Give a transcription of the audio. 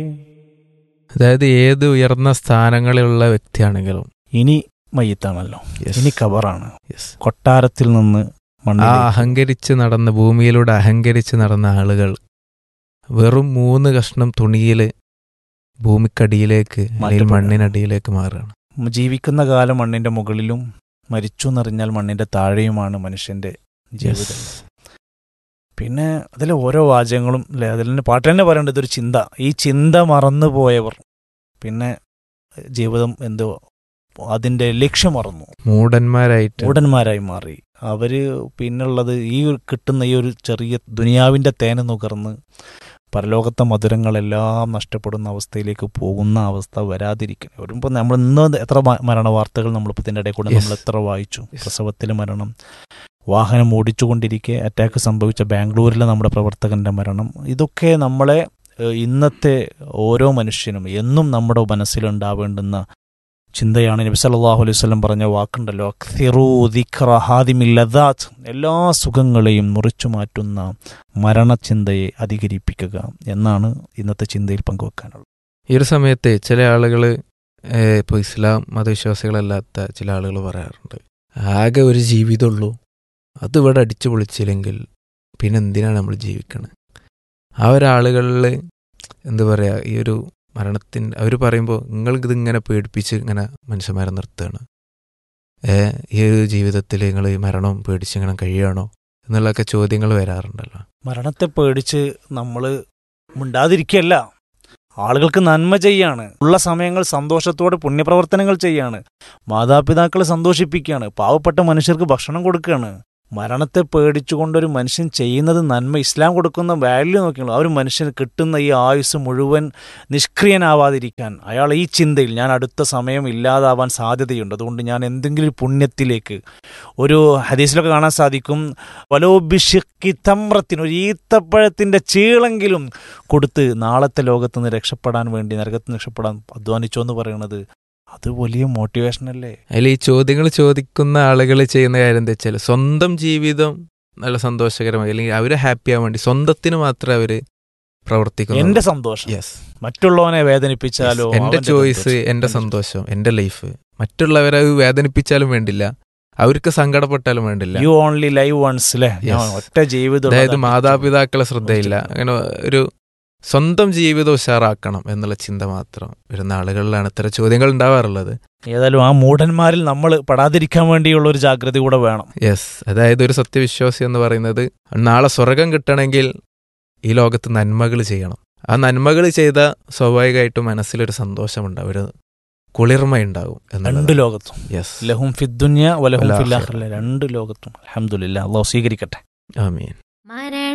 അതായത് ഏത് ഉയർന്ന സ്ഥാനങ്ങളിലുള്ള വ്യക്തിയാണെങ്കിലും ഇനി മയ്യത്താണല്ലോ yes, ഇനി കബറാണ് yes. കൊട്ടാരത്തിൽ നിന്ന് ആ മണ്ണിൽ അഹങ്കരിച്ച് നടന്ന ഭൂമിയിലൂടെ അഹങ്കരിച്ച് നടന്ന ആളുകൾ വെറും മൂന്ന് കഷ്ണം തുണിയിൽ ഭൂമിക്കടിയിലേക്ക് അല്ലെങ്കിൽ മാറ്റപ്പെടുക. മണ്ണിനടിയിലേക്ക് മാറുകയാണ് ജീവിക്കുന്ന കാലം മണ്ണിന്റെ മുകളിലും മരിച്ചു എന്നറിഞ്ഞാൽ മണ്ണിന്റെ താഴെയുമാണ് മനുഷ്യന്റെ ജീവിതം പിന്നെ അതിൽ ഓരോ വാചകങ്ങളും അല്ലെ അതിൽ തന്നെ പാട്ട് തന്നെ പറയേണ്ടത് ഇതൊരു ചിന്ത ഈ ചിന്ത മറന്നു പോയവർ പിന്നെ ജീവിതം എന്തോ അതിന്റെ ലക്ഷ്യം മറന്നു മൂടന്മാരായിട്ട് മൂടന്മാരായി മാറി അവര് പിന്നുള്ളത് ഈ ഒരു കിട്ടുന്ന ഈ ഒരു ചെറിയ ദുനിയാവിന്റെ തേന് നുകർന്ന് പരലോകത്തെ മധുരങ്ങളെല്ലാം നഷ്ടപ്പെടുന്ന അവസ്ഥയിലേക്ക് പോകുന്ന അവസ്ഥ വരാതിരിക്കണം വരുമ്പോൾ നമ്മൾ ഇന്ന് എത്ര മ- മരണ വാർത്തകൾ നമ്മളിപ്പോൾ ഇതിൻ്റെ ഇടയിൽ കൂടെ Yes. നമ്മൾ എത്ര വായിച്ചു Yes. പ്രസവത്തിലെ മരണം വാഹനം ഓടിച്ചുകൊണ്ടിരിക്കെ അറ്റാക്ക് സംഭവിച്ച ബാംഗ്ലൂരിലെ നമ്മുടെ പ്രവർത്തകന്റെ മരണം ഇതൊക്കെ നമ്മളെ ഏഹ്, ഇന്നത്തെ ഓരോ മനുഷ്യനും എന്നും നമ്മുടെ മനസ്സിലുണ്ടാവേണ്ടുന്ന ചിന്തയാണ് നബി സല്ലല്ലാഹു അലൈഹി വസല്ലം പറഞ്ഞ വാക്കുണ്ടല്ലോ അക്സിറു ദിക്റ ഹാദിമിൽ ലദാത്ത് എല്ലാ സുഖങ്ങളെയും മുറിച്ചു മാറ്റുന്ന മരണചിന്തയെ അധികരിപ്പിക്കുക എന്നാണ് ഇന്നത്തെ ചിന്തയിൽ പങ്കുവെക്കാനുള്ളത് ഈ ഒരു സമയത്ത് ചില ആളുകൾ ഇപ്പോൾ ഇസ്ലാം മതവിശ്വാസികളല്ലാത്ത ചില ആളുകൾ പറയാറുണ്ട് ആകെ ഒരു ജീവിതമുള്ളൂ അത് ഇവിടെ അടിച്ചു പൊളിച്ചില്ലെങ്കിൽ പിന്നെ എന്തിനാണ് നമ്മൾ ജീവിക്കണത് ആ ഒരാളുകളിൽ എന്താ പറയുക ഈ ഒരു മരണത്തിൻ്റെ അവർ പറയുമ്പോൾ നിങ്ങൾക്ക് ഇതിങ്ങനെ പേടിപ്പിച്ച് ഇങ്ങനെ മനുഷ്യന്മാരെ നിർത്തുകയാണ് ഏ ഈ ഒരു ജീവിതത്തിൽ നിങ്ങൾ ഈ മരണം പേടിച്ച് ഇങ്ങനെ കഴിയണോ എന്നുള്ളൊക്കെ ചോദ്യങ്ങൾ വരാറുണ്ടല്ലോ മരണത്തെ പേടിച്ച് നമ്മൾ മിണ്ടാതിരിക്കല്ല ആളുകൾക്ക് നന്മ ചെയ്യാണ് ഉള്ള സമയങ്ങൾ സന്തോഷത്തോടെ പുണ്യപ്രവർത്തനങ്ങൾ ചെയ്യാണ് മാതാപിതാക്കളെ സന്തോഷിപ്പിക്കുകയാണ് പാവപ്പെട്ട മനുഷ്യർക്ക് ഭക്ഷണം കൊടുക്കുകയാണ് മരണത്തെ പേടിച്ചുകൊണ്ടൊരു മനുഷ്യൻ ചെയ്യുന്നത് നന്മ ഇസ്ലാം കൊടുക്കുന്ന വാല്യൂ നോക്കിയുള്ളൂ ആ ഒരു മനുഷ്യന് കിട്ടുന്ന ഈ ആയുസ് മുഴുവൻ നിഷ്ക്രിയനാവാതിരിക്കാൻ അയാൾ ഈ ചിന്തയിൽ ഞാൻ അടുത്ത സമയം ഇല്ലാതാവാൻ സാധ്യതയുണ്ട് അതുകൊണ്ട് ഞാൻ എന്തെങ്കിലും ഒരു പുണ്യത്തിലേക്ക് ഒരു ഹദീസിലൊക്കെ കാണാൻ സാധിക്കും വലോബിഷിക്കി തമ്രത്തിന് ഒരു ഈത്തപ്പഴത്തിൻ്റെ ചീളെങ്കിലും കൊടുത്ത് നാളത്തെ ലോകത്ത് നിന്ന് രക്ഷപ്പെടാൻ വേണ്ടി നരകത്ത് നിന്ന് രക്ഷപ്പെടാൻ അധ്വാനിച്ചോ എന്ന് പറയുന്നത് അത് വലിയ മോട്ടിവേഷൻ അല്ലേ അതിൽ ഈ ചോദ്യങ്ങൾ ചോദിക്കുന്ന ആളുകൾ ചെയ്യുന്ന കാര്യം എന്താ വെച്ചാൽ സ്വന്തം ജീവിതം നല്ല സന്തോഷകരമായി അല്ലെങ്കിൽ അവരെ ഹാപ്പി ആവാൻ വേണ്ടി സ്വന്തത്തിന് മാത്രമേ അവര് പ്രവർത്തിക്കുന്നു എന്റെ സന്തോഷം യെസ് മറ്റുള്ളവനെ വേദനിപ്പിച്ചാലോ എന്റെ അവന്റെ ചോയ്സ് സന്തോഷം. എന്റെ സന്തോഷം എന്റെ ലൈഫ് മറ്റുള്ളവരെ അത് വേദനിപ്പിച്ചാലും വേണ്ടില്ല അവർക്ക് സങ്കടപ്പെട്ടാലും വേണ്ടില്ല യു ഓൺലി ലൈവ് വൺസ് അല്ലേ Yes. ഒറ്റ ജീവിതം അതായത് മാതാപിതാക്കളെ ശ്രദ്ധയില്ല അങ്ങനെ ഒരു സ്വന്തം ജീവിതം ഉഷാറാക്കണം എന്നുള്ള ചിന്ത മാത്രം വരുന്ന ആളുകളിലാണ് ഇത്തരം ചോദ്യങ്ങൾ ഉണ്ടാവാറുള്ളത് ഏതായാലും ആ മൂഢന്മാരിൽ നമ്മൾ പെടാതിരിക്കാൻ വേണ്ടിയുള്ള ഒരു ജാഗ്രത കൂടെ വേണം യെസ് അതായത് ഒരു സത്യവിശ്വാസി എന്ന് പറയുന്നത് നാളെ സ്വർഗം കിട്ടണമെങ്കിൽ ഈ ലോകത്ത് നന്മകൾ ചെയ്യണം ആ നന്മകൾ ചെയ്ത സ്വാഭാവികമായിട്ടും മനസ്സിലൊരു സന്തോഷമുണ്ടാവും ഒരു കുളിർമയുണ്ടാവും രണ്ട് എന്നുള്ളത് ലോകത്തും യെസ് ലഹും ഫിദ്ദുന്യ വലഹും വൽ ഫില്ലാഹിർ ആഖിറ. രണ്ട് ലോകത്തും അലഹമുല്ല അള്ളാഹു സ്വീകരിക്കട്ടെ ആമീൻ മരണം